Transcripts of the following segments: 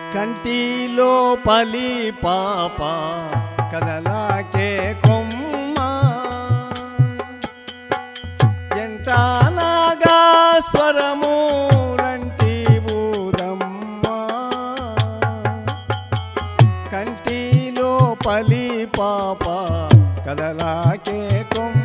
కంటిలో పలి పాప కదలాకే కొమ్మ జంటానాగా స్వరము రంటి ఊరమ్మ కంటిలో పలి పాప కదలాకే కొమ్మ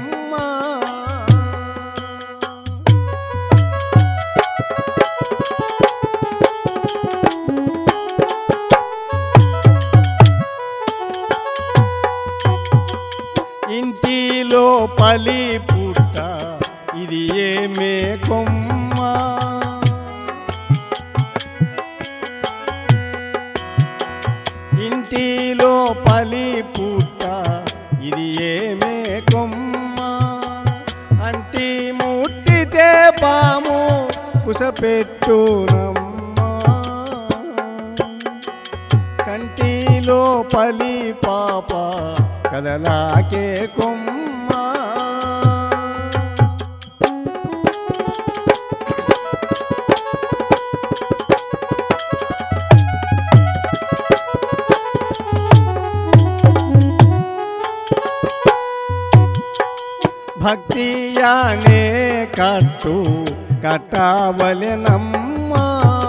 ఇంటిలో పలి పుట్ట ఇది ఏమే కొమ్మ ఇంటిలో పలి పుట్ట ఇది ఏమే కొమ్మ అంటి ముట్టితే పాము కుసపెట్టునమ్మా కంటిలో పలి పాప కదలాకే కొమ్మ భక్తియానే కట్టు కట్టవలెనమ్మా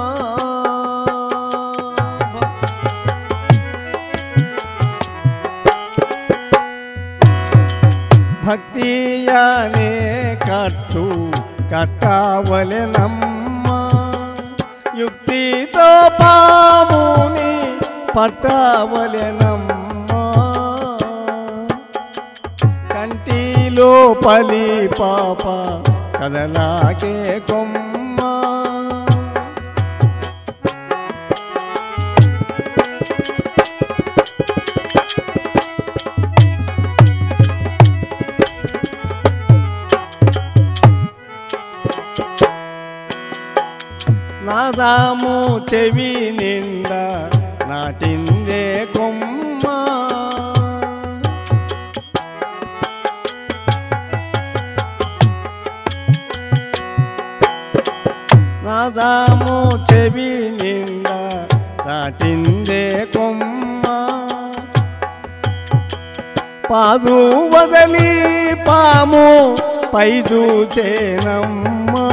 భక్తియానే కట్టు కట్టవలెనమ్మా యుక్తితో పాముని పట్టవలెనమ్మా కంటిలో పలి పాప కదలాకే కొమ్మ నాదాము చెవి నిండా నాటిందే కొమ్మ నాదాము చెవి నిండా నాటిందే కొమ్మ పాదు వదలి పాము పై చూచేనమ్మా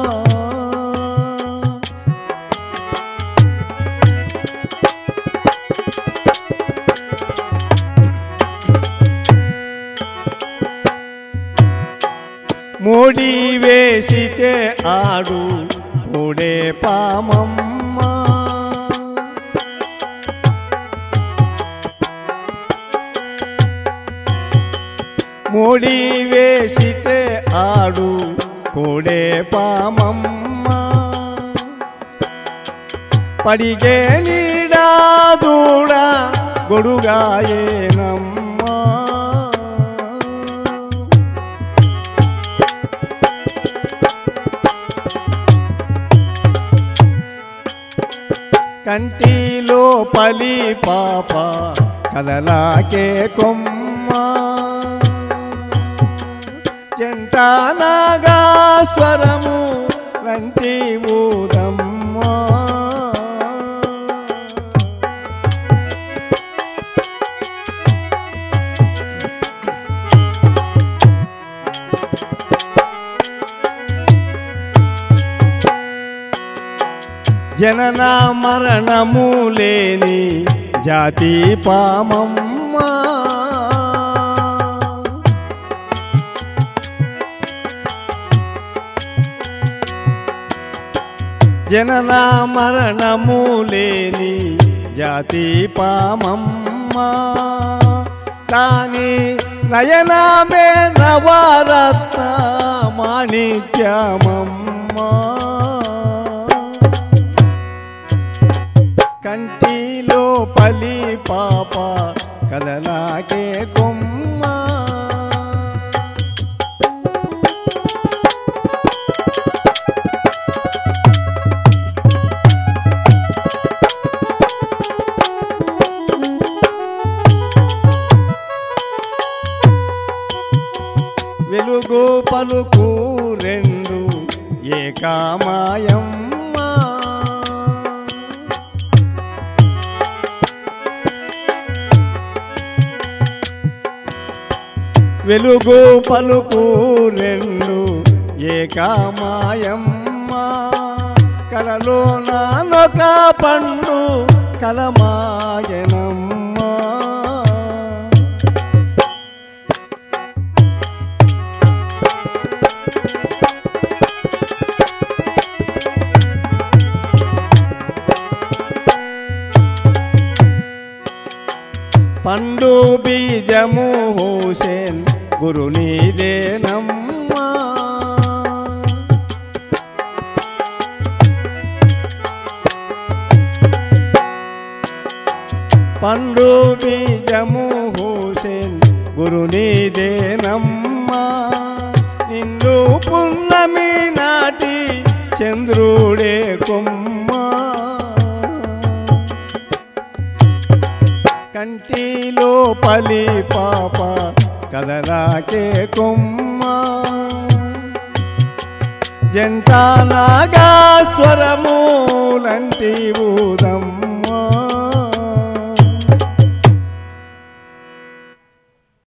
మోడి వేసితే ఆడు కూడే పామమ్మ మోడి వేసితే ఆడు కూడే పామమ్మ పడిగే నీడా దూడ గొడుగాయేనమ్మా కంటిలో పలి పాప కదలాకే కొమ్మ జంటానాగా స్వరము రంటి ఊదమ్మ జనన మరణము లేని జాతి పామమ్మ జనన మరణము లేని జాతి పామమ్మ కాని నయనమే నవరత్న మాణిక్యమమ్మ కంటిలో పలి పాప కదలాకే కొమ్మ వెలుగు పలుకు రెండు ఏకామ వెలుగు పలుకు రెండు ఏకామాయమ్మ కలలో నానొక పండు కలమాయనమ్మ పండు బీజము హుసేన్ గురు నీదేనమ్మా పండు బీజము హుసేన్ గురు నీదేనమ్మా నిన్ను పున్నమి నాటి చంద్రుడే కొమ్మా కంటిలో పలి పాప కదలాకే కొమ్మ జంట నాగాస్వరములంటి ఊదమ్మ